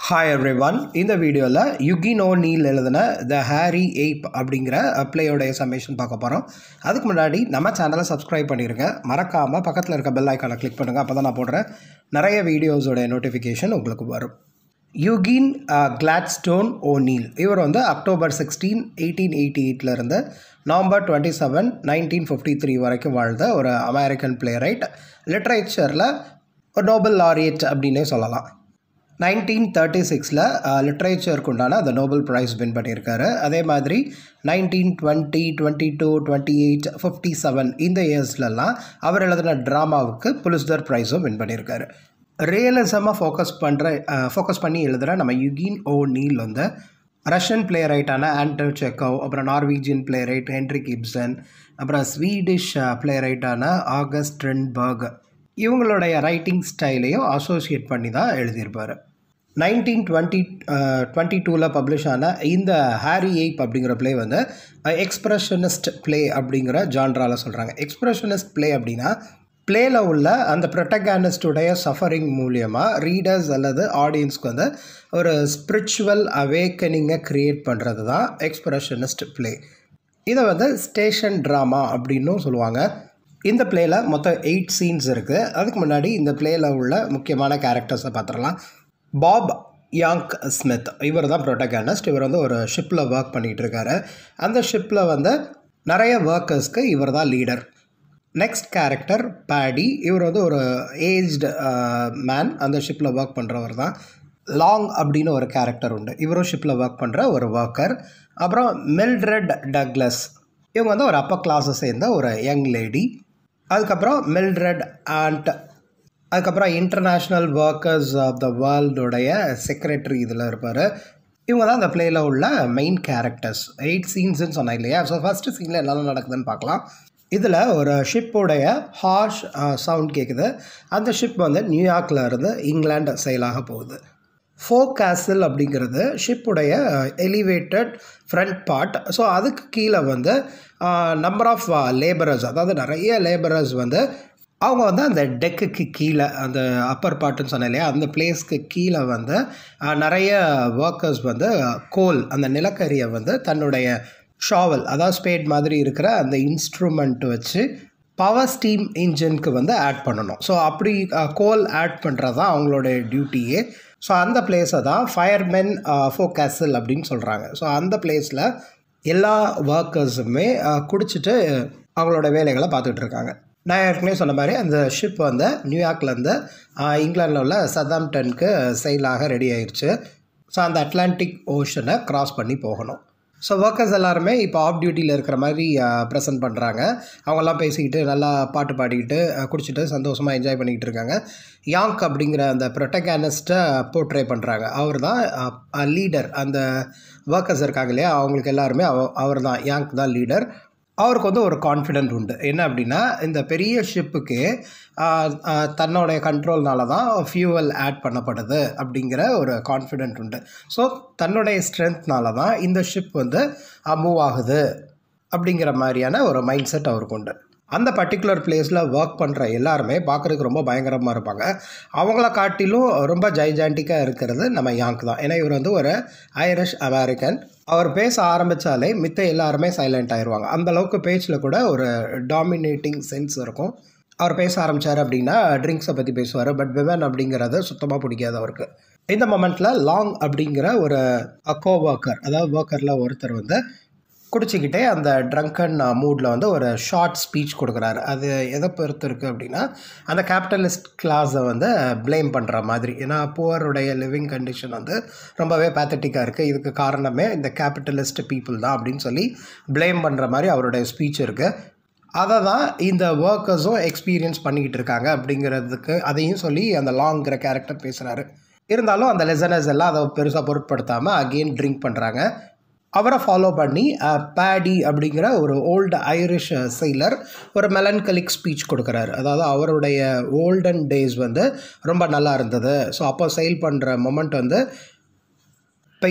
hi every one இந்த வீடியோவில் யுகினோ Neil எழுதின த ஹாரி எய்ப் அப்படிங்கிற பிளேயோடைய சம்மேஷன் பார்க்க போகிறோம் அதுக்கு முன்னாடி நம்ம சேனலை சப்ஸ்கிரைப் பண்ணிடுங்க மறக்காமல் பக்கத்தில் இருக்க பெல் ஐக்கானை கிளிக் பண்ணுங்கள் அப்போ தான் நான் போடுறேன் நிறைய வீடியோஸோடைய நோட்டிஃபிகேஷன் உங்களுக்கு வரும் யுகின் கிளாட்ஸ்டோன் ஓ நீல் இவர் வந்து அக்டோபர் சிக்ஸ்டீன் எயிட்டீன் எயிட்டி எயிட்லேருந்து November twenty seven nineteen fifty three வரைக்கும் வாழ்ந்த ஒரு அமெரிக்கன் பிளே ரைட் லிட்ரேச்சரில் ஒரு நோபல் லாரியட் அப்படின்னே சொல்லலாம் நைன்டீன் தேர்ட்டி சிக்ஸில் லிட்ரேச்சருக்கு உண்டான அந்த நோபல் ப்ரைஸ் வின் பண்ணியிருக்காரு அதே மாதிரி nineteen twenty twenty two twenty eight fifty seven இந்த இயர்ஸ்லலாம் அவர் எழுதின ட்ராமாவுக்கு புலிஸ்தர் ப்ரைஸும் வின் பண்ணியிருக்காரு ரியலிசமாக ஃபோக்கஸ் பண்ணுற ஃபோக்கஸ் பண்ணி எழுதுகிற நம்ம யுகின் ஓ நீல் வந்து ரஷ்யன் பிளே ரைட்டான ஆண்டோ செக்கோவ் அப்புறம் Norwegian playwright Henrik Ibsen அப்புறம் ஸ்வீடிஷ் பிளே ரைட்டான ஆகஸ்ட் ட்ரென்பர்க் இவங்களுடைய ரைட்டிங் ஸ்டைலையும் அசோசியேட் பண்ணி தான் எழுதியிருப்பார் நைன்டீன் டுவெண்ட்டி டுவெண்ட்டி டூவில் பப்ளிஷ் ஆன இந்த ஹாரி எய்ப் அப்படிங்கிற ப்ளே வந்து எக்ஸ்ப்ரெஷனிஸ்ட் ப்ளே அப்படிங்கிற ஜான்ராவில் சொல்கிறாங்க எக்ஸ்ப்ரெஷனிஸ்ட் ப்ளே அப்படின்னா ப்ளேயில் உள்ள அந்த ப்ரொட்டகானிஸ்டுடைய சஃபரிங் மூலியமாக ரீடர்ஸ் அல்லது ஆடியன்ஸ்க்கு வந்து ஒரு ஸ்பிரிச்சுவல் அவேக்கனிங்கை க்ரியேட் பண்ணுறது தான் எக்ஸ்ப்ரெஷனிஸ்ட் ப்ளே இதை வந்து ஸ்டேஷன் ட்ராமா அப்படின்னும் சொல்லுவாங்க இந்த பிளேயில் மொத்தம் எயிட் சீன்ஸ் இருக்குது அதுக்கு முன்னாடி இந்த பிளேயில் உள்ள முக்கியமான கேரக்டர்ஸை பார்த்துடலாம் பாப் யாங்க் ஸ்மித் இவர் தான் ப்ரொட்டகானிஸ்ட் இவர் வந்து ஒரு ஷிப்பில் ஒர்க் பண்ணிகிட்டு இருக்காரு அந்த ஷிப்பில் வந்து நிறைய ஒர்க்கர்ஸ்க்கு இவர் தான் லீடர் நெக்ஸ்ட் கேரக்டர் பேடி இவர் வந்து ஒரு ஏஜ்டு மேன் அந்த ஷிப்பில் ஒர்க் பண்ணுறவர் தான் லாங் அப்படின்னு ஒரு கேரக்டர் உண்டு இவரும் ஷிப்பில் ஒர்க் பண்ணுற ஒரு ஒர்க்கர் அப்புறம் மில்ட்ரெட் டக்லஸ் இவங்க வந்து ஒரு அப்பர் கிளாஸை சேர்ந்த ஒரு யங் லேடி அதுக்கப்புறம் மில்ட்ரெட் ஆண்ட் அதுக்கப்புறம் இன்டர்நேஷ்னல் ஒர்க்கர்ஸ் ஆஃப் த வேர்ல்டுடைய செக்ரட்டரி இதில் இருப்பார் இவங்க தான் அந்த பிளேயில் உள்ள மெயின் கேரக்டர்ஸ் எயிட் சீன்ஸ்னு சொன்னேன் இல்லையா ஸோ ஃபஸ்ட்டு சீனில் என்னெல்லாம் நடக்குதுன்னு பார்க்கலாம் இதில் ஒரு ஷிப்போடைய ஹார்ஷ் சவுண்ட் கேட்குது அந்த ஷிப் வந்து நியூயார்க்கில் இருந்து இங்கிலாந்து செயலாக போகுது ஃபோ கேசில் அப்படிங்கிறது ஷிப்புடைய எலிவேட்டட் ஃப்ரண்ட் பார்ட் ஸோ அதுக்கு கீழே வந்து நம்பர் ஆஃப் லேபரர்ஸ் அதாவது நிறைய லேபரர்ஸ் வந்து அவங்க வந்து அந்த டெக்குக்கு கீழே அந்த அப்பர் பார்ட்டுன்னு சொன்னேன் இல்லையா அந்த பிளேஸ்க்கு கீழே வந்து நிறைய ஒர்க்கர்ஸ் வந்து கோல் அந்த நிலக்கரியை வந்து தன்னுடைய ஷாவல் அதாவது ஸ்பேட் மாதிரி இருக்கிற அந்த இன்ஸ்ட்ருமெண்ட் வச்சு பவர் ஸ்டீம் இன்ஜினுக்கு வந்து ஆட் பண்ணணும் ஸோ அப்படி கோல் ஆட் பண்ணுறது தான் அவங்களுடைய டியூட்டியே ஸோ அந்த பிளேஸை தான் ஃபயர்மென் ஃபோகாசல் அப்படின்னு சொல்கிறாங்க ஸோ அந்த பிளேஸில் எல்லா ஒர்க்கர்ஸுமே குடிச்சிட்டு அவங்களோட வேலைகளை பார்த்துட்டு இருக்காங்க நான் ஏற்கனவே சொன்ன மாதிரி அந்த ஷிப் வந்து நியூயார்க்லேருந்து இங்கிலாண்டில் உள்ள சதாம்டனுக்கு செயலாக ரெடி ஆயிடுச்சு ஸோ அந்த அட்லாண்டிக் ஓஷனை க்ராஸ் பண்ணி போகணும் ஸோ ஒர்க்கர்ஸ் எல்லாருமே இப்போ ஆஃப் டியூட்டியில் இருக்கிற மாதிரி ப்ரெசென்ட் பண்ணுறாங்க அவங்கெல்லாம் பேசிக்கிட்டு நல்லா பாட்டு பாடிக்கிட்டு குடிச்சிட்டு சந்தோஷமாக என்ஜாய் பண்ணிக்கிட்டு இருக்காங்க யாங்க் அப்படிங்கிற அந்த ப்ரொட்டகானிஸ்ட்டை போர்ட்ரே பண்ணுறாங்க அவர் தான் லீடர் அந்த ஒர்க்கர்ஸ் இருக்காங்க இல்லையா அவங்களுக்கு எல்லாருமே அவர் தான் யாங்க் தான் லீடர் அவருக்கு வந்து ஒரு கான்ஃபிடென்ட் உண்டு என்ன அப்படின்னா இந்த பெரிய ஷிப்புக்கு தன்னுடைய கண்ட்ரோல்னால தான் ஃபியூவல் ஆட் பண்ணப்படுது அப்படிங்கிற ஒரு கான்ஃபிடென்ட் உண்டு ஸோ தன்னுடைய ஸ்ட்ரென்த்னால தான் இந்த ஷிப் வந்து மூவ் ஆகுது அப்படிங்கிற மாதிரியான ஒரு மைண்ட் செட் அவருக்கு உண்டு அந்த பர்டிகுலர் பிளேஸில் ஒர்க் பண்ணுற எல்லாருமே பார்க்குறதுக்கு ரொம்ப பயங்கரமாக இருப்பாங்க அவங்கள காட்டிலும் ரொம்ப ஜைஜாண்டிக்காக இருக்கிறது நம்ம யாங்க் தான் ஏன்னா இவர் வந்து ஒரு ஐரிஷ் அமெரிக்கன் அவர் பேச ஆரம்பித்தாலே மித்த எல்லாருமே சைலண்ட் ஆயிடுவாங்க அந்த அளவுக்கு பேச்சில் கூட ஒரு டாமினேட்டிங் சென்ஸ் இருக்கும் அவர் பேச ஆரம்பித்தார் அப்படின்னா ட்ரிங்க்ஸை பற்றி பேசுவார் பட் விமன் அப்படிங்கிறது சுத்தமாக பிடிக்காது அவருக்கு இந்த மொமெண்ட்டில் லாங் அப்படிங்கிற ஒரு கோ ஒர்க்கர் அதாவது ஒர்க்கரில் ஒருத்தர் வந்து குடிச்சிக்கிட்டே அந்த ட்ரங்கன் மூடில் வந்து ஒரு ஷார்ட் ஸ்பீச் கொடுக்குறாரு அது எதை பொறுத்து இருக்குது அப்படின்னா அந்த கேபிட்டலிஸ்ட் கிளாஸை வந்து ப்ளேம் பண்ணுற மாதிரி ஏன்னா புவருடைய லிவிங் கண்டிஷன் வந்து ரொம்பவே பேத்தட்டிக்காக இருக்குது இதுக்கு காரணமே இந்த கேபிட்டலிஸ்ட் பீப்புள் தான் அப்படின்னு சொல்லி ப்ளேம் பண்ணுற மாதிரி அவருடைய ஸ்பீச் இருக்குது அதை தான் இந்த ஒர்க்கர்ஸும் எக்ஸ்பீரியன்ஸ் பண்ணிக்கிட்டு இருக்காங்க அப்படிங்கிறதுக்கு அதையும் சொல்லி அந்த லாங்கிற கேரக்டர் பேசுகிறாரு இருந்தாலும் அந்த லெசனர்ஸ் எல்லாம் அதை பெருசாக பொருட்படுத்தாமல் அகெயின் ட்ரிங்க் பண்ணுறாங்க அவரை ஃபாலோ பண்ணி பேடி அப்படிங்கிற ஒரு ஓல்டு ஐரிஷ் செயலர் ஒரு மெலன்கலிக் ஸ்பீச் கொடுக்குறாரு அதாவது அவருடைய ஓல்டன் டேஸ் வந்து ரொம்ப நல்லா இருந்தது ஸோ அப்போ செயல் பண்ணுற மொமெண்ட் வந்து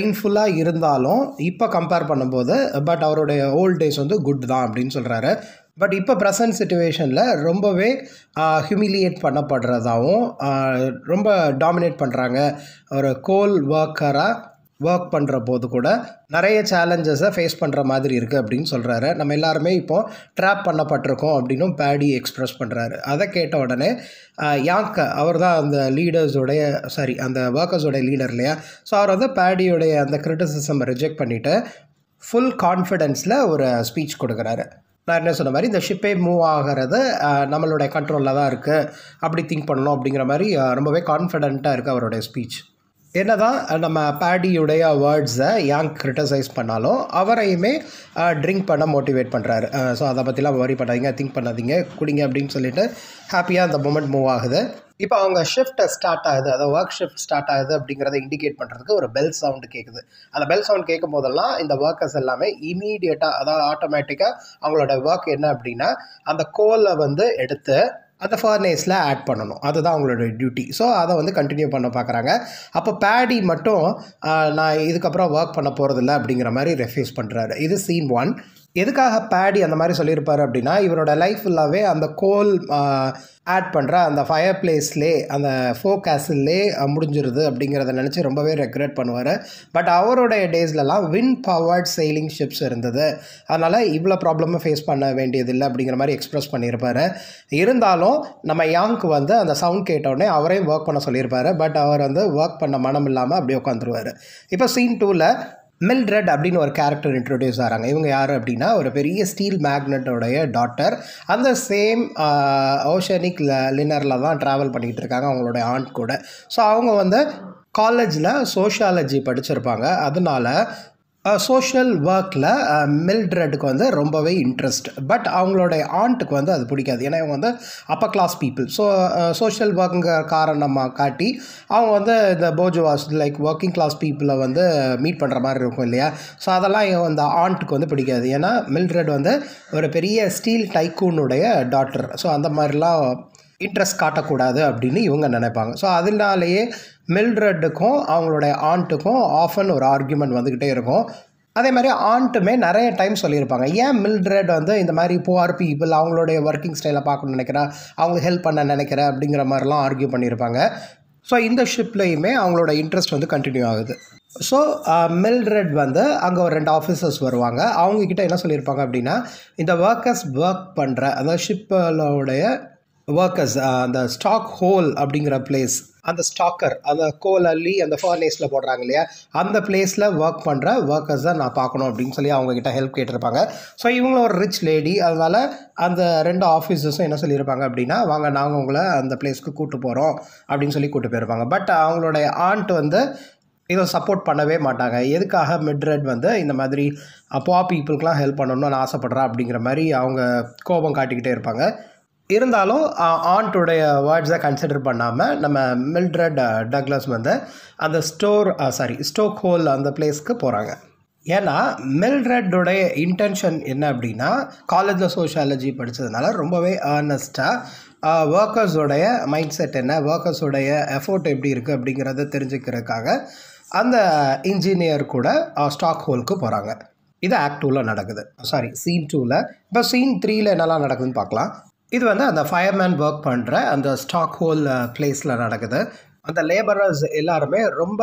பெயின்ஃபுல்லாக இருந்தாலும் இப்போ கம்பேர் பண்ணும்போது பட் அவருடைய ஓல்ட் டேஸ் வந்து குட் தான் அப்படின்னு சொல்கிறாரு பட் இப்போ ப்ரெசன்ட் சுச்சுவேஷனில் ரொம்பவே ஹியூமிலியேட் பண்ணப்படுறதாகவும் ரொம்ப டாமினேட் பண்ணுறாங்க ஒரு கோல் ஒர்க்கராக ஒர்க் பண்ணுற போது கூட நிறைய சேலஞ்சஸை ஃபேஸ் பண்ணுற மாதிரி இருக்குது அப்படின்னு சொல்கிறாரு நம்ம எல்லாருமே இப்போ ட்ராப் பண்ணப்பட்டிருக்கோம் அப்படின்னும் பேடி எக்ஸ்ப்ரெஸ் பண்ணுறாரு அதை கேட்ட உடனே யாங்க அவர் தான் அந்த லீடர்ஸோடைய சாரி அந்த ஒர்க்கர்ஸோடைய லீடர் இல்லையா ஸோ அவர் வந்து பேடியோடைய அந்த கிரிட்டிசிசம் ரிஜெக்ட் பண்ணிவிட்டு ஃபுல் கான்ஃபிடென்ஸில் ஒரு ஸ்பீச் கொடுக்குறாரு நான் என்ன சொன்ன மாதிரி இந்த ஷிப்பே மூவ் ஆகிறது நம்மளுடைய கண்ட்ரோலில் தான் இருக்குது அப்படி திங்க் பண்ணணும் அப்படிங்கிற மாதிரி ரொம்பவே கான்ஃபிடென்ட்டாக இருக்குது அவருடைய ஸ்பீச் என்ன தான் நம்ம பேடியுடைய வேர்ட்ஸை யாங் கிரிட்டிசைஸ் பண்ணாலும் அவரையுமே ட்ரிங்க் பண்ண மோட்டிவேட் பண்ணுறாரு ஸோ அதை பற்றிலாம் வரி பண்ணாதீங்க திங்க் பண்ணாதீங்க குடிங்க அப்படின்னு சொல்லிட்டு ஹாப்பியாக அந்த மூமெண்ட் மூவ் ஆகுது இப்போ அவங்க ஷிஃப்ட் ஸ்டார்ட் ஆகுது அதை ஒர்க் ஷிஃப்ட் ஸ்டார்ட் ஆகுது அப்படிங்கிறத இண்டிகேட் பண்ணுறதுக்கு ஒரு பெல் சவுண்டு கேட்குது அந்த பெல் சவுண்ட் கேட்கும் போதெல்லாம் இந்த ஒர்க்கர்ஸ் எல்லாமே இமீடியட்டாக அதாவது ஆட்டோமேட்டிக்காக அவங்களோட ஒர்க் என்ன அப்படின்னா அந்த கோலை வந்து எடுத்து அந்த ஃபர்னேஸில் ஆட் பண்ணணும் அதுதான் அவங்களோட டியூட்டி ஸோ அதை வந்து கண்டினியூ பண்ண பார்க்குறாங்க அப்போ பேடி மட்டும் நான் இதுக்கப்புறம் ஒர்க் பண்ண போகிறதில்ல அப்படிங்கிற மாதிரி ரெஃப்யூஸ் பண்ணுறாரு இது சீன் ஒன் எதுக்காக பேடி அந்த மாதிரி சொல்லியிருப்பார் அப்படின்னா இவரோட லைஃப் ஃபுல்லாகவே அந்த கோல் ஆட் பண்ணுற அந்த ஃபயர் பிளேஸ்லே அந்த ஃபோகாஸ்லே முடிஞ்சிருது அப்படிங்கிறத நினச்சி ரொம்பவே ரெக்ரெட் பண்ணுவார் பட் அவருடைய டேஸ்லலாம் வின் பவர்ட் செயிலிங் ஷிப்ஸ் இருந்தது அதனால் இவ்வளோ ப்ராப்ளமும் ஃபேஸ் பண்ண வேண்டியதில்லை அப்படிங்கிற மாதிரி எக்ஸ்ப்ரெஸ் பண்ணியிருப்பார் இருந்தாலும் நம்ம யாங்க்கு வந்து அந்த சவுண்ட் கேட்டோடனே அவரையும் ஒர்க் பண்ண சொல்லியிருப்பார் பட் அவர் வந்து ஒர்க் பண்ண மனம் இல்லாமல் அப்படியே உட்காந்துருவார் இப்போ சீன் டூவில் மில்ட்ரெட் அப்படின்னு ஒரு கேரக்டர் இன்ட்ரடியூஸ் ஆகிறாங்க இவங்க யார் அப்படின்னா ஒரு பெரிய ஸ்டீல் மேக்னட்டோடைய டாட்டர் அந்த சேம் ஓஷனிக் லினரில் தான் ட்ராவல் பண்ணிக்கிட்டு இருக்காங்க அவங்களுடைய ஆண்ட் கூட ஸோ அவங்க வந்து காலேஜில் சோஷியாலஜி படிச்சிருப்பாங்க அதனால சோஷியல் ஒர்க்கில் மில்ட்ரெட்டுக்கு வந்து ரொம்பவே இன்ட்ரெஸ்ட் பட் அவங்களுடைய ஆண்ட்டுக்கு வந்து அது பிடிக்காது ஏன்னா இவங்க வந்து upper class people so social ஒர்க்குங்கிற காரணமாக காட்டி அவங்க வந்து இந்த போஜுவாஸ் லைக் ஒர்க்கிங் கிளாஸ் பீப்புளை வந்து மீட் பண்ணுற மாதிரி இருக்கும் இல்லையா ஸோ அதெல்லாம் அந்த ஆண்ட்டுக்கு வந்து பிடிக்காது ஏன்னா மில்ட்ரெட் வந்து ஒரு பெரிய ஸ்டீல் டைக்கூனுடைய டாட்டர் ஸோ அந்த மாதிரிலாம் இன்ட்ரெஸ்ட் காட்டக்கூடாது அப்படின்னு இவங்க நினைப்பாங்க ஸோ அதனாலேயே மில்ட்ரெட்டுக்கும் அவங்களுடைய ஆண்ட்டுக்கும் ஆஃபன் ஒரு ஆர்கியூமெண்ட் வந்துக்கிட்டே இருக்கும் அதே மாதிரி ஆண்ட்டுமே நிறைய டைம் சொல்லியிருப்பாங்க ஏன் மில்ட்ரெட் வந்து இந்த மாதிரி புவர் பீப்புள் அவங்களுடைய ஒர்க்கிங் ஸ்டைலை பார்க்கணும்னு நினைக்கிறா அவங்களுக்கு ஹெல்ப் பண்ண நினைக்கிற அப்படிங்கிற மாதிரிலாம் ஆர்கியூ பண்ணியிருப்பாங்க ஸோ இந்த ஷிப்லேயுமே அவங்களோட இன்ட்ரெஸ்ட் வந்து கண்டினியூ ஆகுது ஸோ மில்ட்ரெட் வந்து அங்கே ஒரு ரெண்டு ஆஃபீஸர்ஸ் வருவாங்க அவங்கக்கிட்ட என்ன சொல்லியிருப்பாங்க அப்படின்னா இந்த ஒர்க்கர்ஸ் ஒர்க் பண்ணுற அந்த ஷிப்போடைய ஒர்க்கர்ஸ் அந்த ஸ்டாக் ஹோல் அப்படிங்கிற பிளேஸ் அந்த ஸ்டாக்கர் அந்த கோல் அள்ளி அந்த ஃபர்னேஸில் போடுறாங்க இல்லையா அந்த பிளேஸில் ஒர்க் பண்ணுற ஒர்க்கர்ஸ் தான் நான் பார்க்கணும் அப்படின்னு சொல்லி அவங்கக்கிட்ட ஹெல்ப் கேட்டிருப்பாங்க ஸோ இவங்களும் ஒரு ரிச் லேடி அதனால் அந்த ரெண்டு ஆஃபீஸர்ஸும் என்ன சொல்லியிருப்பாங்க அப்படின்னா வாங்க நாங்கள் உங்களை அந்த பிளேஸ்க்கு கூட்டு போகிறோம் அப்படின்னு சொல்லி கூட்டு போயிருப்பாங்க பட் அவங்களுடைய ஆண்ட் வந்து இதை சப்போர்ட் பண்ணவே மாட்டாங்க எதுக்காக மிட்ரெட் வந்து இந்த மாதிரி அப்பா பீப்புளுக்கெலாம் ஹெல்ப் பண்ணணும்னு நான் ஆசைப்பட்றேன் அப்படிங்கிற மாதிரி அவங்க கோபம் காட்டிக்கிட்டே இருப்பாங்க இருந்தாலும் ஆண்ட்டுடைய வேர்ட்ஸை கன்சிடர் பண்ணாமல் நம்ம மில்ட்ரட் டக்லஸ் வந்து அந்த ஸ்டோர் சாரி ஸ்டோக் ஹோல் அந்த பிளேஸ்க்கு போகிறாங்க ஏன்னா மில்ட்ரட்டுடைய இன்டென்ஷன் என்ன அப்படின்னா காலேஜில் சோஷியாலஜி படித்ததுனால ரொம்பவே ஏர்னஸ்ட்டாக ஒர்க்கர்ஸோடைய மைண்ட் செட் என்ன ஒர்க்கர்ஸோடைய எஃபோர்ட் எப்படி இருக்குது அப்படிங்கிறத தெரிஞ்சுக்கிறதுக்காக அந்த இன்ஜினியர் கூட ஸ்டாக் ஹோலுக்கு போகிறாங்க இது ஆக்ட் டூவில் நடக்குது சாரி சீன் டூவில் இப்போ சீன் த்ரீயில் என்னெல்லாம் நடக்குதுன்னு பார்க்கலாம் இது வந்து அந்த ஃபயர்மேன் ஒர்க் பண்ணுற அந்த ஸ்டாக் ஹோல் பிளேஸில் நடக்குது அந்த லேபரர்ஸ் எல்லாருமே ரொம்ப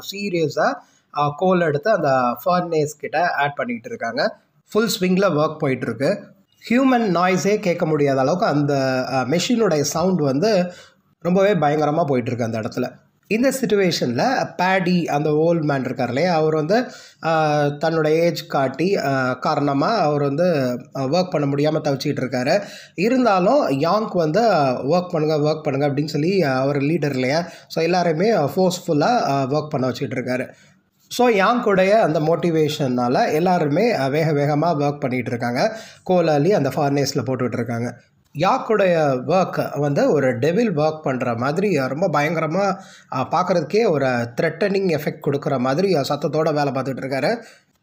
சீரியஸாக கோல் எடுத்து அந்த ஃபர்னேஸ் கிட்ட ஆட் பண்ணிக்கிட்டு இருக்காங்க ஃபுல் ஸ்விங்கில் ஒர்க் போயிட்டுருக்கு ஹியூமன் நாய்ஸே கேட்க முடியாத அளவுக்கு அந்த மெஷினுடைய சவுண்ட் வந்து ரொம்பவே பயங்கரமாக போயிட்டுருக்கு அந்த இடத்துல இந்த சுச்சுவேஷனில் பேடி அந்த ஓல்ட் மேன் இருக்கார் இல்லையா அவர் வந்து தன்னோட ஏஜ் காட்டி காரணமாக அவர் வந்து ஒர்க் பண்ண முடியாமல் தவிச்சிக்கிட்டு இருக்காரு இருந்தாலும் யாங்க் வந்து ஒர்க் பண்ணுங்கள் ஒர்க் பண்ணுங்கள் அப்படின்னு சொல்லி அவர் லீடர் இல்லையா ஸோ எல்லாருமே ஃபோர்ஸ்ஃபுல்லாக ஒர்க் பண்ண வச்சுக்கிட்டு இருக்காரு ஸோ யாங்குடைய அந்த மோட்டிவேஷனால் எல்லாருமே வேக வேகமாக ஒர்க் பண்ணிகிட்டு இருக்காங்க கோலாலி அந்த ஃபார்னேஸில் போட்டுட்ருக்காங்க யாக்குடைய ஒர்க் வந்து ஒரு டெவில் ஒர்க் பண்ணுற மாதிரி ரொம்ப பயங்கரமாக பார்க்குறதுக்கே ஒரு த்ரெட்டனிங் எஃபெக்ட் கொடுக்குற மாதிரி சத்தத்தோடு வேலை பார்த்துட்டு இருக்காரு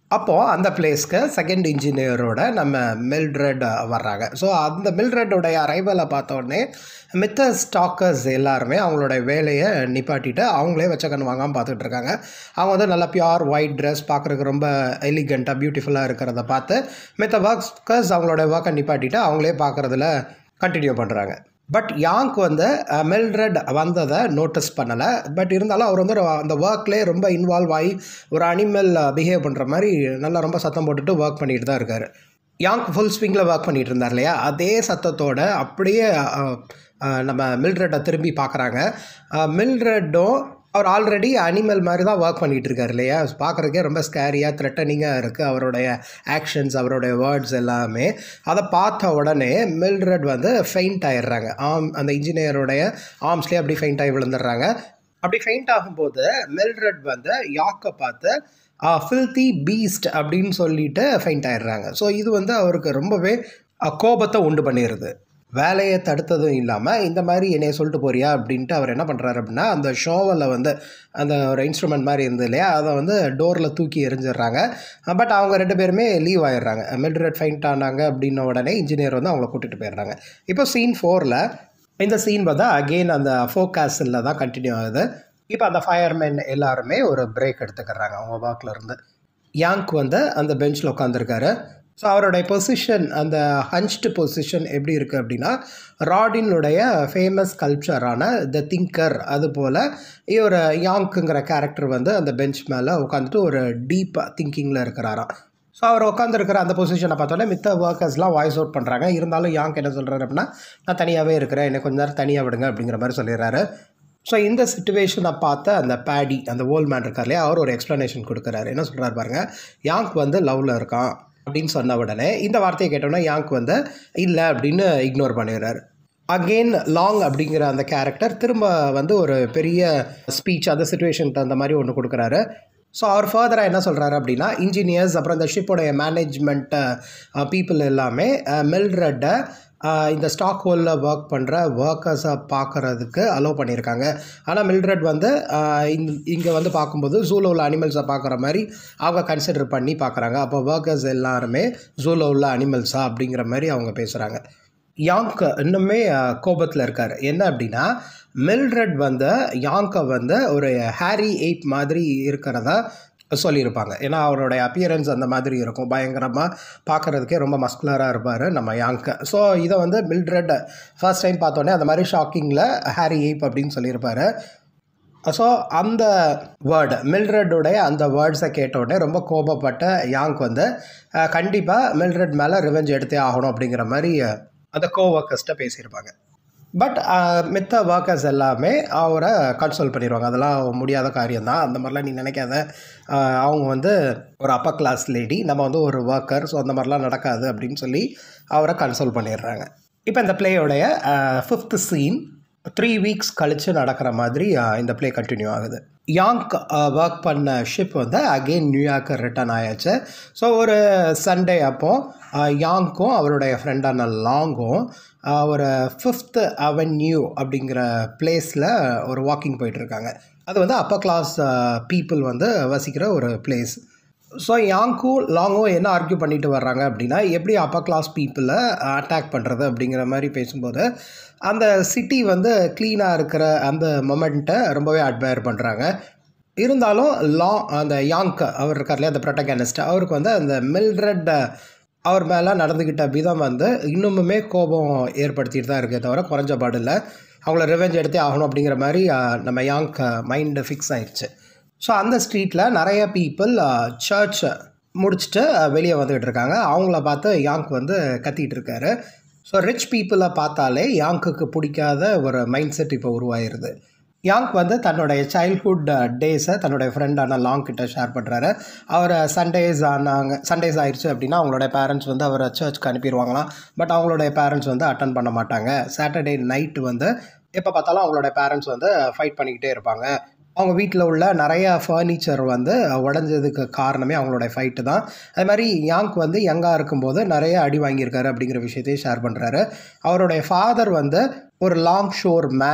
அப்போது அந்த பிளேஸ்க்கு செகண்ட் இன்ஜினியரோட நம்ம மில்ட்ரெட் வர்றாங்க ஸோ அந்த மில்ட்ரெட்டோடைய அரைவலை பார்த்த உடனே மித்த ஸ்டாக்கர்ஸ் எல்லாருமே அவங்களோட வேலையை நிப்பாட்டிட்டு அவங்களே வச்ச கண் வாங்காமல் பார்த்துட்டு இருக்காங்க அவங்க வந்து நல்லா பியூர் ஒயிட் ட்ரெஸ் பார்க்குறதுக்கு ரொம்ப எலிகண்ட்டாக பியூட்டிஃபுல்லாக இருக்கிறத பார்த்து மித்த ஒர்க்கர்ஸ் அவங்களோட ஒர்க்கை நிப்பாட்டிட்டு அவங்களே பார்க்குறதுல கண்டினியூ பண்ணுறாங்க பட் யாங்க் வந்து மெல்ட்ரெட் வந்ததை நோட்டீஸ் பண்ணலை பட் இருந்தாலும் அவர் வந்து ஒரு- அந்த ஒர்க்லேயே ரொம்ப இன்வால்வ் ஆகி ஒரு அனிமல் பிஹேவ் பண்ணுற மாதிரி நல்லா ரொம்ப சத்தம் போட்டுட்டு ஒர்க் பண்ணிட்டு தான் இருக்கார் யாங்க் ஃபுல் ஸ்விங்கில் ஒர்க் பண்ணிட்டு இருந்தார் இல்லையா அதே சத்தத்தோட அப்படியே அஹ், அஹ், நம்ம மில்ட்ரெட்டை திரும்பி பார்க்குறாங்க மில்ட்ரெட்டும் அவர் ஆல்ரெடி அனிமல் மாதிரி தான் ஒர்க் பண்ணிட்டு இருக்காரு இல்லையா பார்க்குறதுக்கே ரொம்ப ஸ்கேரியாக த்ரெட்டனிங்காக இருக்குது அவருடைய ஆக்ஷன்ஸ் அவருடைய வேர்ட்ஸ் எல்லாமே அதை பார்த்த உடனே மில்ட்ரெட் வந்து ஃபெயிண்ட் ஆயிடுறாங்க ஆம் அந்த இன்ஜினியருடைய ஆர்ம்ஸ்லேயே அப்படி ஃபெயிண்ட் ஆகி விழுந்துடுறாங்க அப்படி ஃபெயிண்ட் ஆகும்போது மில்ட்ரெட் வந்து யாக்கை பார்த்து ஃபில்தி பீஸ்ட் அப்படின்னு சொல்லிட்டு ஃபெயிண்ட் ஆயிடுறாங்க ஸோ இது வந்து அவருக்கு ரொம்பவே அஹ், கோபத்தை உண்டு பண்ணிடுது வேலையை தடுத்ததும் இல்லாமல் இந்த மாதிரி என்னைய சொல்லிட்டு போறியா அப்படின்ட்டு அவர் என்ன பண்ணுறாரு அப்படின்னா அந்த ஷோவில் வந்து அந்த ஒரு இன்ஸ்ட்ருமெண்ட் மாதிரி இருந்தது இல்லையா அதை வந்து டோரில் தூக்கி எரிஞ்சிடுறாங்க பட் அவங்க ரெண்டு பேருமே லீவ் ஆயிடுறாங்க மில்ட்ரெட் ஃபைண்ட் ஆனாங்க அப்படின்ன உடனே இன்ஜினியர் வந்து அவங்கள கூட்டிகிட்டு போயிடுறாங்க இப்போ சீன் ஃபோரில் இந்த சீன் வந்து அகெயின் அந்த ஃபோகாஸில் தான் கண்டினியூ ஆகுது இப்போ அந்த ஃபயர்மேன் எல்லாருமே ஒரு பிரேக் எடுத்துக்கிறாங்க அவங்க ஒர்க்கில் இருந்து யாங்க் வந்து அந்த பெஞ்சில் உட்காந்துருக்காரு ஸோ அவருடைய பொசிஷன் அந்த ஹன்ச்டு பொசிஷன் எப்படி இருக்குது அப்படின்னா ராடினுடைய ஃபேமஸ் கல்ச்சரான த திங்கர் அது போல் இவர் யாங்க்குங்கிற கேரக்டர் வந்து அந்த பெஞ்ச் மேலே உட்காந்துட்டு ஒரு டீப் திங்கிங்கில் இருக்கிறாராம் ஸோ அவர் உட்காந்துருக்கிற அந்த பொசிஷனை பார்த்தோன்னே மித்த ஒர்க்கர்ஸ்லாம் வாய்ஸ் அவுட் பண்ணுறாங்க இருந்தாலும் யாங்க் என்ன சொல்கிறாரு அப்படின்னா நான் தனியாகவே இருக்கிறேன் என்னை கொஞ்ச நேரம் தனியாக விடுங்க அப்படிங்கிற மாதிரி சொல்லிடுறாரு ஸோ இந்த சுச்சுவேஷனை பார்த்த அந்த பேடி அந்த ஓல்ட் மேன் இருக்கார் இல்லையா அவர் ஒரு எக்ஸ்ப்ளனேஷன் கொடுக்குறாரு என்ன சொல்கிறாரு பாருங்க யாங்க் வந்து லவ்வில் இருக்கான் அப்படின்னு சொன்ன உடனே இந்த வார்த்தையை கேட்டோன்னே யாங்க் வந்து இல்லை அப்படின்னு இக்னோர் பண்ணிடுறாரு அகெயின் லாங் அப்படிங்கிற அந்த கேரக்டர் திரும்ப வந்து ஒரு பெரிய ஸ்பீச் அந்த சுச்சுவேஷனுக்கு அந்த மாதிரி ஒன்று கொடுக்குறாரு ஸோ அவர் ஃபர்தராக என்ன சொல்கிறாரு அப்படின்னா இன்ஜினியர்ஸ் அப்புறம் இந்த ஷிப்போடைய மேனேஜ்மெண்ட் பீப்புள் எல்லாமே மெல்ட்ரெட்டை இந்த ஸ்டாக் ஹோலில் ஒர்க் பண்ணுற ஒர்க்கர்ஸை பார்க்குறதுக்கு அலோவ் பண்ணியிருக்காங்க ஆனால் மில்ட்ரெட் வந்து இங்கே வந்து பார்க்கும்போது ஜூவில் உள்ள அனிமல்ஸை பார்க்குற மாதிரி அவங்க கன்சிடர் பண்ணி பார்க்குறாங்க அப்போ ஒர்க்கர்ஸ் எல்லாருமே ஜூவில் உள்ள அனிமல்ஸா அப்படிங்கிற மாதிரி அவங்க பேசுகிறாங்க யாங்க் இன்னுமே கோபத்தில் இருக்கார் என்ன அப்படின்னா மில்ட்ரெட் வந்து யாங்கை வந்து ஒரு ஹாரி எயிட் மாதிரி இருக்கிறதா சொல்லியிருப்பாங்க ஏன்னா அவருடைய அப்பியரன்ஸ் அந்த மாதிரி இருக்கும் பயங்கரமாக பார்க்குறதுக்கே ரொம்ப மஸ்குலராக இருப்பார் நம்ம யாங்க ஸோ இதை வந்து மில்ட்ரெட் ஃபர்ஸ்ட் டைம் பார்த்தோன்னே அந்த மாதிரி ஷாக்கிங்கில் ஹாரி எய்ப் அப்படின்னு சொல்லியிருப்பாரு ஸோ அந்த வேர்டு மில்ட்ரெட்டுடைய அந்த வேர்ட்ஸை கேட்ட உடனே ரொம்ப கோபப்பட்ட யாங்க் வந்து கண்டிப்பாக மில்ட்ரெட் மேலே ரிவெஞ்ச் எடுத்தே ஆகணும் அப்படிங்கிற மாதிரி அந்த கோ ஒர்க்கர்ஸ்ட்ட பேசியிருப்பாங்க பட் மித்த ஒர்க்கர்ஸ் எல்லாமே அவரை கன்சோல் பண்ணிடுவாங்க அதெல்லாம் முடியாத காரியம்தான் அந்த மாதிரிலாம் நீ நினைக்காத ஆஹ் அவங்க வந்து ஒரு அப்பர் கிளாஸ் லேடி நம்ம வந்து ஒரு ஒர்க்கர் ஸோ அந்த மாதிரிலாம் நடக்காது அப்படின்னு சொல்லி அவரை கன்சோல் பண்ணிடுறாங்க இப்போ இந்த பிளேயோடைய ஃபிஃப்த் சீன் த்ரீ வீக்ஸ் கழித்து நடக்கிற மாதிரி ஆஹ் இந்த ப்ளே கண்டினியூ ஆகுது யாங்க் ஒர்க் பண்ண ஷிப் வந்து அகெயின் நியூயார்க்கு ரிட்டர்ன் ஆயாச்சு ஸோ ஒரு சண்டே அப்போ ஆஹ் யாங்க்கும் அவருடைய ஃப்ரெண்டான லாங்கும் ஆஹ் ஒரு ஃபிஃப்த் அவென்யூ அப்படிங்கிற பிளேஸில் ஒரு வாக்கிங் போயிட்டுருக்காங்க அது வந்து அப்பர் கிளாஸ் பீப்புள் வந்து வசிக்கிற ஒரு பிளேஸ் ஸோ யாங்கும் லாங்கும் என்ன ஆர்கியூ பண்ணிட்டு வர்றாங்க அப்படின்னா எப்படி அப்பர் கிளாஸ் பீப்புளை அட்டாக் பண்ணுறது அப்படிங்கிற மாதிரி பேசும்போது அந்த சிட்டி வந்து க்ளீனாக இருக்கிற அந்த மொமெண்ட்டை ரொம்பவே அட்மயர் பண்ணுறாங்க இருந்தாலும் லா அந்த யாங்க் அவர் இருக்கார் இல்லையா அந்த ப்ரொட்டகனிஸ்ட் அவருக்கு வந்து அந்த மில்ட்ரெட் அவர் மேலே நடந்துக்கிட்ட விதம் வந்து இன்னுமுமே கோபம் ஏற்படுத்திட்டு தான் இருக்கே தவிர குறைஞ்ச பாடில்லை அவங்கள ரிவெஞ்ச் எடுத்தே ஆகணும் அப்படிங்கிற மாதிரி ஆஹ், நம்ம யாங்க் மைண்டு ஃபிக்ஸ் ஆயிடுச்சு ஸோ அந்த ஸ்ட்ரீட்டில் நிறைய பீப்புள் சர்ச் முடிச்சுட்டு வெளியே வந்துக்கிட்டு இருக்காங்க அவங்கள பார்த்து யாங்க் வந்து கத்திட்டு இருக்காரு ஸோ ரிச் பீப்புளை பார்த்தாலே யாங்க்குக்கு பிடிக்காத ஒரு மைண்ட் செட் இப்போ உருவாயிருது யாங்க் வந்து தன்னுடைய சைல்ட்ஹுட் டேஸை தன்னுடைய ஃப்ரெண்டான லாங் கிட்ட ஷேர் பண்ணுறாரு அவர் சண்டேஸ் ஆனாங்க சண்டேஸ் ஆயிடுச்சு அப்படின்னா அவங்களுடைய பேரண்ட்ஸ் வந்து அவரை சர்ச்சுக்கு அனுப்பிடுவாங்களாம் பட் அவங்களுடைய பேரண்ட்ஸ் வந்து அட்டன் பண்ண மாட்டாங்க சாட்டர்டே நைட்டு வந்து எப்போ பார்த்தாலும் அவங்களுடைய பேரண்ட்ஸ் வந்து ஃபைட் பண்ணிக்கிட்டே இருப்பாங்க அவங்க வீட்டில் உள்ள நிறைய ஃபர்னிச்சர் வந்து உடஞ்சதுக்கு காரணமே அவங்களுடைய ஃபைட்டு தான் அது மாதிரி யாங்க் வந்து யங்காக இருக்கும்போது நிறைய அடி வாங்கியிருக்காரு அப்படிங்கிற விஷயத்தையும் ஷேர் பண்ணுறாரு அவருடைய ஃபாதர் வந்து ஒரு லாங் ஷோர் மேன்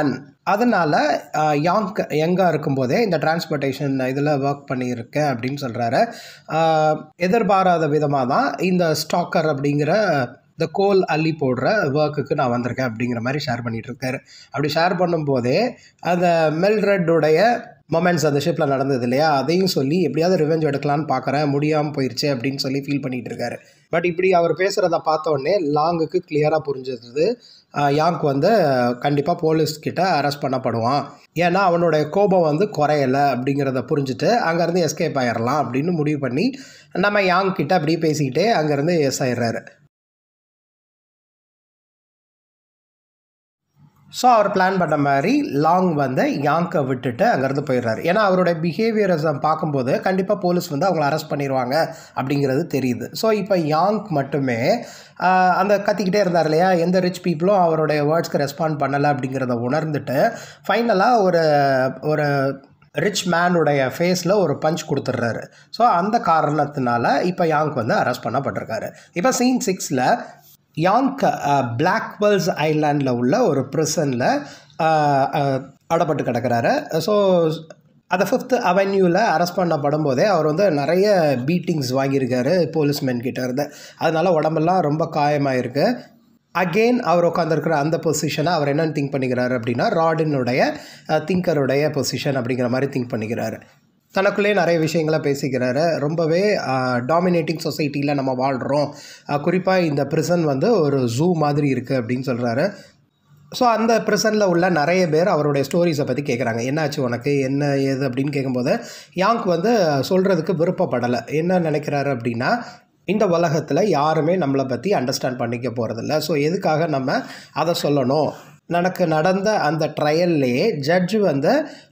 அதனால் யாங் யங்காக இருக்கும்போதே இந்த டிரான்ஸ்போர்ட்டேஷன் இதில் ஒர்க் பண்ணியிருக்கேன் அப்படின்னு சொல்கிறாரு எதிர்பாராத விதமாக தான் இந்த ஸ்டாக்கர் அப்படிங்கிற இந்த கோல் அள்ளி போடுற ஒர்க்குக்கு நான் வந்திருக்கேன் அப்படிங்கிற மாதிரி ஷேர் பண்ணிகிட்டு இருக்காரு அப்படி ஷேர் பண்ணும்போதே அந்த மெல்ரெட்டுடைய மொமெண்ட்ஸ் அந்த ஷிப்பில் நடந்தது இல்லையா அதையும் சொல்லி எப்படியாவது ரிவெஞ்ச் எடுக்கலான்னு பார்க்குறேன் முடியாமல் போயிடுச்சு அப்படின்னு சொல்லி ஃபீல் பண்ணிகிட்டு இருக்காரு பட் இப்படி அவர் பேசுகிறத பார்த்த உடனே லாங்குக்கு கிளியராக புரிஞ்சது யாங்க் வந்து கண்டிப்பாக போலீஸ்கிட்ட அரெஸ்ட் பண்ணப்படுவான் ஏன்னா அவனுடைய கோபம் வந்து குறையலை அப்படிங்கிறத புரிஞ்சுட்டு அங்கேருந்து எஸ்கேப் ஆயிடலாம் அப்படின்னு முடிவு பண்ணி நம்ம யாங் கிட்ட அப்படியே பேசிக்கிட்டே அங்கேருந்து எஸ் ஆயிடுறாரு ஸோ அவர் பிளான் பண்ண மாதிரி லாங் வந்து யாங்கை விட்டுட்டு அங்கேருந்து போயிடுறாரு ஏன்னா அவருடைய பிஹேவியரை பார்க்கும்போது கண்டிப்பாக போலீஸ் வந்து அவங்கள அரெஸ்ட் பண்ணிடுவாங்க அப்படிங்கிறது தெரியுது ஸோ இப்போ யாங்க் மட்டுமே அந்த கத்திக்கிட்டே இருந்தார் இல்லையா எந்த ரிச் பீப்புளும் அவருடைய வேர்ட்ஸ்க்கு ரெஸ்பாண்ட் பண்ணலை அப்படிங்கிறத உணர்ந்துட்டு ஃபைனலாக ஒரு ஒரு ரிச் மேனுடைய ஃபேஸில் ஒரு பஞ்ச் கொடுத்துட்றாரு ஸோ அந்த காரணத்தினால இப்போ யாங்க் வந்து அரெஸ்ட் பண்ணப்பட்டிருக்காரு இப்போ சீன் சிக்ஸில் யாங்க் பிளாக்வெல்ஸ் ஐலாண்டில் உள்ள ஒரு ப்ரிசனில் அடப்பட்டு கிடக்கிறாரு ஸோ அந்த ஃபிஃப்த் அவென்யூவில் அரெஸ்ட் பண்ணப்படும் போதே அவர் வந்து நிறைய பீட்டிங்ஸ் வாங்கியிருக்காரு போலீஸ்மேன் கிட்ட இருந்து அதனால உடம்பெல்லாம் ரொம்ப காயமாயிருக்கு அகெயின் அவர் உட்காந்துருக்கிற அந்த பொசிஷனை அவர் என்னென்னு திங்க் பண்ணிக்கிறாரு அப்படின்னா ராடினுடைய திங்கருடைய பொசிஷன் அப்படிங்கிற மாதிரி திங்க் பண்ணிக்கிறாரு தனக்குள்ளே நிறைய விஷயங்களை பேசிக்கிறாரு ரொம்பவே டாமினேட்டிங் சொசைட்டியில் நம்ம வாழ்கிறோம் குறிப்பாக இந்த ப்ரிசன் வந்து ஒரு ஜூ மாதிரி இருக்குது அப்படின்னு சொல்கிறாரு ஸோ அந்த ப்ரிசனில் உள்ள நிறைய பேர் அவருடைய ஸ்டோரிஸை பற்றி கேட்குறாங்க என்னாச்சு உனக்கு என்ன ஏது அப்படின்னு கேட்கும்போது யாங்க் வந்து சொல்கிறதுக்கு விருப்பப்படலை என்ன நினைக்கிறாரு அப்படின்னா இந்த உலகத்தில் யாருமே நம்மளை பற்றி அண்டர்ஸ்டாண்ட் பண்ணிக்க போகிறதில்ல ஸோ எதுக்காக நம்ம அதை சொல்லணும் எனக்கு நடந்த அந்த ட்ரையல்லையே ஜட்ஜு வந்து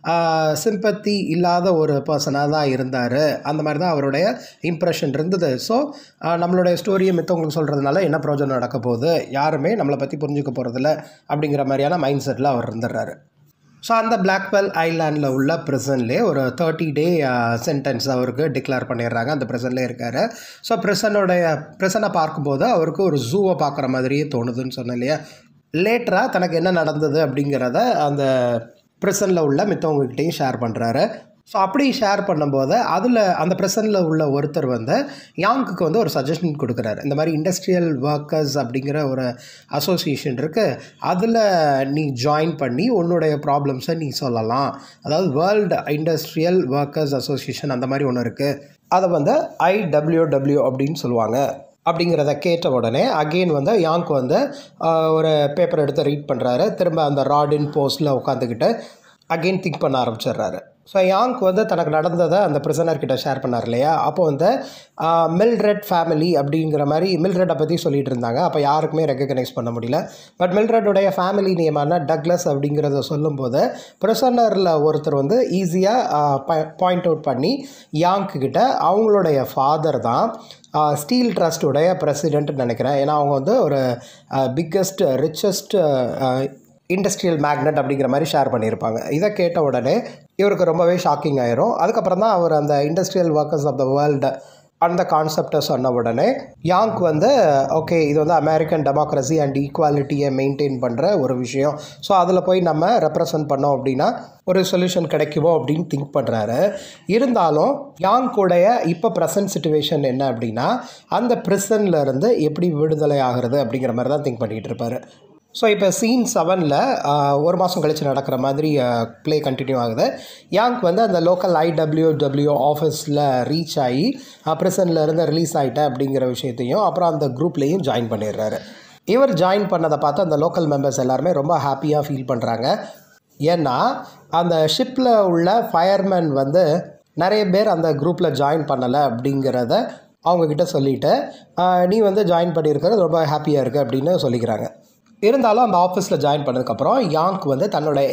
சிம்பத்தி இல்லாத ஒரு பர்சனாக தான் இருந்தார் அந்த மாதிரி தான் அவருடைய இம்ப்ரெஷன் இருந்தது ஸோ நம்மளுடைய ஸ்டோரியை மித்தவங்களுக்கு சொல்கிறதுனால என்ன ப்ரோஜனம் நடக்க போகுது யாருமே நம்மளை பற்றி புரிஞ்சுக்க போகிறதில்ல அப்படிங்கிற மாதிரியான மைண்ட் செட்டில் அவர் இருந்துடுறாரு ஸோ அந்த பிளாக்வெல் ஐலாண்டில் உள்ள ப்ரிசன்லேயே ஒரு தேர்ட்டி டே சென்டென்ஸ் அவருக்கு டிக்ளேர் பண்ணிடுறாங்க அந்த ப்ரிசன்லேயே இருக்கார் ஸோ ப்ரிசனுடைய ப்ரிசனை பார்க்கும்போது அவருக்கு ஒரு ஜூவை பார்க்குற மாதிரியே தோணுதுன்னு சொன்னேன் இல்லையா லேட்டராக தனக்கு என்ன நடந்தது அப்படிங்கிறத அந்த ப்ரிசனில் உள்ள மித்தவங்ககிட்டையும் ஷேர் பண்ணுறாரு ஸோ அப்படி ஷேர் பண்ணும்போது அதில் அந்த ப்ரெசனில் உள்ள ஒருத்தர் வந்து யாங்குக்கு வந்து ஒரு சஜஷன் கொடுக்குறாரு இந்த மாதிரி இண்டஸ்ட்ரியல் ஒர்க்கர்ஸ் அப்படிங்கிற ஒரு அசோசியேஷன் இருக்குது அதில் நீ ஜாயின் பண்ணி உன்னுடைய ப்ராப்ளம்ஸை நீ சொல்லலாம் அதாவது வேர்ல்டு இண்டஸ்ட்ரியல் ஒர்க்கர்ஸ் அசோசியேஷன் அந்த மாதிரி ஒன்று இருக்குது அதை வந்து ஐடபிள்யூடபிள்யூ அப்படின்னு சொல்லுவாங்க அப்படிங்கிறத கேட்ட உடனே அகெயின் வந்து யாங்க் வந்து ஒரு பேப்பர் எடுத்து ரீட் பண்ணுறாரு திரும்ப அந்த ராடின் போஸ்ட்டில் உட்காந்துக்கிட்டு அகெயின் திங்க் பண்ண ஆரம்பிச்சிடுறாரு ஸோ யாங்க் வந்து தனக்கு நடந்ததை அந்த பிரிசனர்கிட்ட ஷேர் பண்ணார் இல்லையா அப்போ வந்து மில்ரெட் ஃபேமிலி அப்படிங்கிற மாதிரி மில்ரெட்டை பற்றி சொல்லிட்டு இருந்தாங்க அப்போ யாருக்குமே ரெக்கக்னைஸ் பண்ண முடியல பட் மில்ரெட்டுடைய ஃபேமிலி நேமான டக்லஸ் அப்படிங்கிறத சொல்லும்போது பிரிசனரில் ஒருத்தர் வந்து ஈஸியாக பாயிண்ட் அவுட் பண்ணி யாங்க் கிட்ட அவங்களுடைய ஃபாதர் தான் ஸ்டீல் ட்ரஸ்ட்டுடைய பிரசிடென்ட் நினைக்கிறேன் ஏன்னா அவங்க வந்து ஒரு பிக்கஸ்ட் ரிச்சஸ்ட் இண்டஸ்ட்ரியல் மேக்னெட் அப்படிங்கிற மாதிரி ஷேர் பண்ணியிருப்பாங்க இதை கேட்ட உடனே இவருக்கு ரொம்பவே ஷாக்கிங் ஆயிரும் அதுக்கப்புறம் தான் அவர் அந்த industrial workers of the world அந்த கான்செப்டை சொன்ன உடனே யாங்க் வந்து ஓகே இது வந்து அமெரிக்கன் டெமோக்ரஸி அண்ட் ஈக்குவாலிட்டியை மெயின்டைன் பண்ணுற ஒரு விஷயம் ஸோ அதில் போய் நம்ம ரெப்ரசன்ட் பண்ணோம் அப்படின்னா ஒரு சொல்யூஷன் கிடைக்குமோ அப்படின்னு திங்க் பண்ணுறாரு இருந்தாலும் யாங்கோடைய இப்போ ப்ரெசன்ட் சுச்சுவேஷன் என்ன அப்படின்னா அந்த ப்ரிசன்ல இருந்து எப்படி விடுதலை ஆகிறது அப்படிங்கிற மாதிரி தான் திங்க் பண்ணிகிட்டு இருப்பாரு ஸோ இப்போ சீன் செவனில் ஒரு மாதம் கழித்து நடக்கிற மாதிரி ப்ளே கண்டினியூ ஆகுது யாங்க் வந்து அந்த லோக்கல் ஐடபிள்யூடபிள்யூ ஆஃபீஸில் ரீச் ஆகி ப்ரிசனில் இருந்து ரிலீஸ் ஆகிட்டேன் அப்படிங்கிற விஷயத்தையும் அப்புறம் அந்த குரூப்லேயும் ஜாயின் பண்ணிடுறாரு இவர் ஜாயின் பண்ணதை பார்த்து அந்த லோக்கல் மெம்பர்ஸ் எல்லாருமே ரொம்ப ஹாப்பியாக ஃபீல் பண்ணுறாங்க ஏன்னா அந்த ஷிப்பில் உள்ள ஃபயர்மேன் வந்து நிறைய பேர் அந்த குரூப்பில் ஜாயின் பண்ணலை அப்படிங்கிறத அவங்கக்கிட்ட சொல்லிவிட்டு நீ வந்து ஜாயின் பண்ணியிருக்கிறது ரொம்ப ஹாப்பியாக இருக்குது அப்படின்னு சொல்லிக்கிறாங்க இருந்தாலும் அந்த ஆஃபீஸில் ஜாயின் பண்ணதுக்கப்புறம் யாங்க் வந்து தன்னுடைய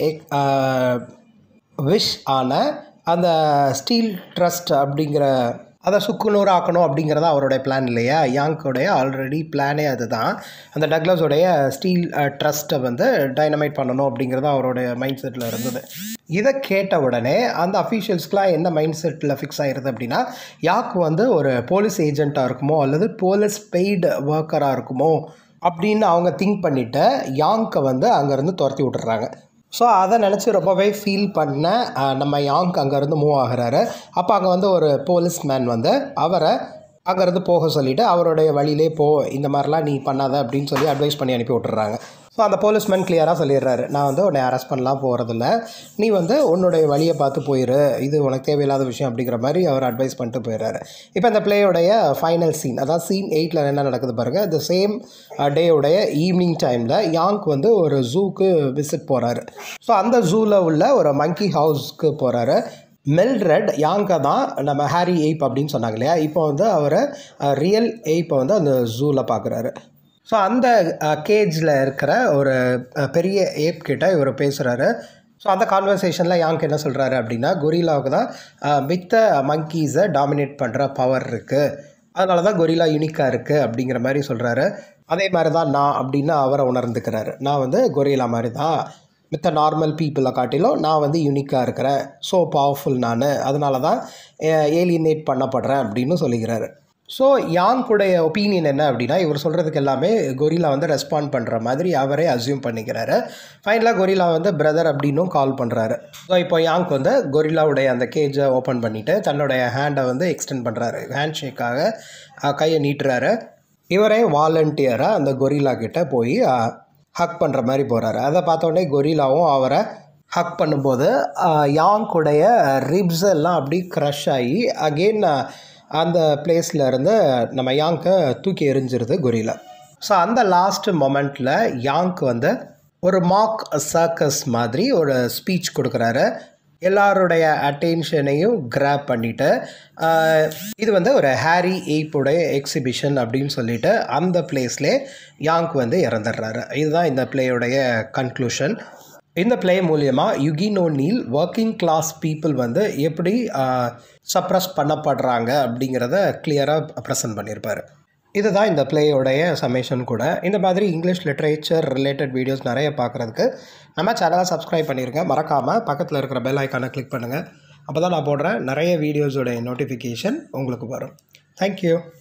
விஷ் ஆன அந்த ஸ்டீல் ட்ரஸ்ட் அப்படிங்கிற அதை சுக்குநூறு ஆக்கணும் அப்படிங்கிறத அவருடைய பிளான் இல்லையா யாங்கோடைய ஆல்ரெடி பிளானே அதுதான் அந்த டக்ளஸோடைய ஸ்டீல் ட்ரஸ்ட்டை வந்து டைனமைட் பண்ணணும் அப்படிங்கிறது அவருடைய மைண்ட் செட்டில் இருந்தது இதை கேட்ட உடனே அந்த அஃபீஷியல்ஸ்க்கெலாம் என்ன மைண்ட் செட்டில் ஃபிக்ஸ் ஆகிருது அப்படின்னா யாக்கு வந்து ஒரு போலீஸ் ஏஜெண்ட்டாக இருக்குமோ அல்லது போலீஸ் பெய்டு ஒர்க்கராக இருக்குமோ அப்படின்னு அவங்க திங்க் பண்ணிவிட்டு யாங்கை வந்து அங்கேருந்து துரத்தி விட்டுறாங்க ஸோ அதை நினச்சி ரொம்பவே ஃபீல் பண்ண அஹ், நம்ம யாங்க் அங்கேருந்து மூவ் ஆகுறாரு அப்போ அங்கே வந்து ஒரு போலீஸ் மேன் வந்து அவரை அங்கேருந்து போக சொல்லிவிட்டு அவருடைய வழியிலே போ இந்த மாதிரிலாம் நீ பண்ணாத அப்படின்னு சொல்லி அட்வைஸ் பண்ணி அனுப்பி விட்டுறாங்க ஸோ அந்த போலீஸ்மேன் கிளியராக சொல்லிடுறாரு நான் வந்து உன்னை அரெஸ்ட் பண்ணலாம் போகிறதில்ல நீ வந்து உன்னுடைய வழியை பார்த்து போயிரு இது உனக்கு தேவையில்லாத விஷயம் அப்படிங்கிற மாதிரி அவர் அட்வைஸ் பண்ணிட்டு போயிடுறாரு இப்போ இந்த பிளேயோடைய ஃபைனல் சீன் அதாவது சீன் எயிட்டில் என்ன நடக்குது பாருங்கள் இந்த சேம் டேயோடைய ஈவினிங் டைமில் யாங்க் வந்து ஒரு ஜூக்கு விசிட் போகிறாரு ஸோ அந்த ஜூவில் உள்ள ஒரு மங்கி ஹவுஸ்க்கு போகிறாரு மெல்ரெட் யாங்கா தான் நம்ம ஹாரி எய்ப் அப்படின்னு சொன்னாங்க இல்லையா இப்போ வந்து அவர் ரியல் எய்ப்பை வந்து அந்த ஜூவில் பார்க்குறாரு ஸோ அந்த கேஜில் இருக்கிற ஒரு அஹ், பெரிய ஏப் கிட்ட இவர் பேசுகிறாரு ஸோ அந்த கான்வர்சேஷனில் யாங்க் என்ன சொல்கிறாரு அப்படின்னா கொரில்லாவுக்கு தான் அஹ், மித்த மங்கீஸை டாமினேட் பண்ணுற பவர் இருக்குது அதனால தான் கொரில்லா யூனிக்காக இருக்குது அப்படிங்கிற மாதிரி சொல்கிறாரு அதே மாதிரி தான் நான் அப்படின்னு அவரை உணர்ந்துக்கிறாரு நான் வந்து கொரில்லா மாதிரி தான் மித்த நார்மல் பீப்புளை காட்டிலும் நான் வந்து யூனிக்காக இருக்கிறேன் ஸோ பவர்ஃபுல் நான் அதனால தான் ஏலியனேட் பண்ணப்படுறேன் அப்படின்னு சொல்லிக்கிறாரு ஸோ யாங்குடைய ஒப்பீனியன் என்ன அப்படின்னா இவர் சொல்கிறதுக்கு எல்லாமே கொரில்லா வந்து ரெஸ்பாண்ட் பண்ணுற மாதிரி அவரே அசியூம் பண்ணிக்கிறாரு ஃபைனலாக கொரில்லா வந்து பிரதர் அப்படின்னும் கால் பண்ணுறாரு ஸோ இப்போ யாங்க் வந்து கொரில்லாவுடைய அந்த கேஜை ஓப்பன் பண்ணிவிட்டு தன்னுடைய ஹேண்டை வந்து எக்ஸ்டெண்ட் பண்ணுறாரு ஹேண்ட் ஷேக்காக கையை நீட்டுறாரு இவரே வாலண்டியராக அந்த கொரில்லா கிட்ட போய் ஹக் பண்ணுற மாதிரி போகிறாரு அதை பார்த்த உடனே கொரில்லாவும் அவரை ஹக் பண்ணும்போது யாங்குடைய ரிப்ஸ் எல்லாம் அப்படி க்ரஷ் ஆகி அகெயின் அந்த பிளேஸில் இருந்து நம்ம யாங்கை தூக்கி எறிஞ்சிருது கொரில்லா ஸோ அந்த லாஸ்ட் மொமெண்ட்டில் யாங்க் வந்து ஒரு மாக் சர்க்கஸ் மாதிரி ஒரு ஸ்பீச் கொடுக்குறாரு எல்லாருடைய அட்டென்ஷனையும் கிராப் பண்ணிட்டு ஆஹ், இது வந்து ஒரு ஹாரி எய்ப்புடைய எக்ஸிபிஷன் அப்படின்னு சொல்லிட்டு அந்த பிளேஸ்லே யாங்க் வந்து இறந்துடுறாரு இதுதான் இந்த பிளேயோடைய கன்க்ளூஷன் இந்த ப்ளே மூலியமாக Eugene O'Neill working class people வந்து எப்படி சப்ரஸ் பண்ணப்படுறாங்க அப்படிங்கிறத கிளியராக ப்ரெசென்ட் பண்ணியிருப்பார் இதுதான் இந்த பிளேயோடைய சமேஷன் கூட இந்த மாதிரி இங்கிலீஷ் லிட்ரேச்சர் ரிலேட்டட் வீடியோஸ் நிறைய பார்க்குறதுக்கு நம்ம சேனலை சப்ஸ்கிரைப் பண்ணியிருக்கேன் மறக்காமல் பக்கத்தில் இருக்கிற பெல் ஐக்கானை கிளிக் பண்ணுங்கள் அப்போ தான் நான் போடுற நிறைய வீடியோஸோடைய நோட்டிஃபிகேஷன் உங்களுக்கு வரும் தேங்க்யூ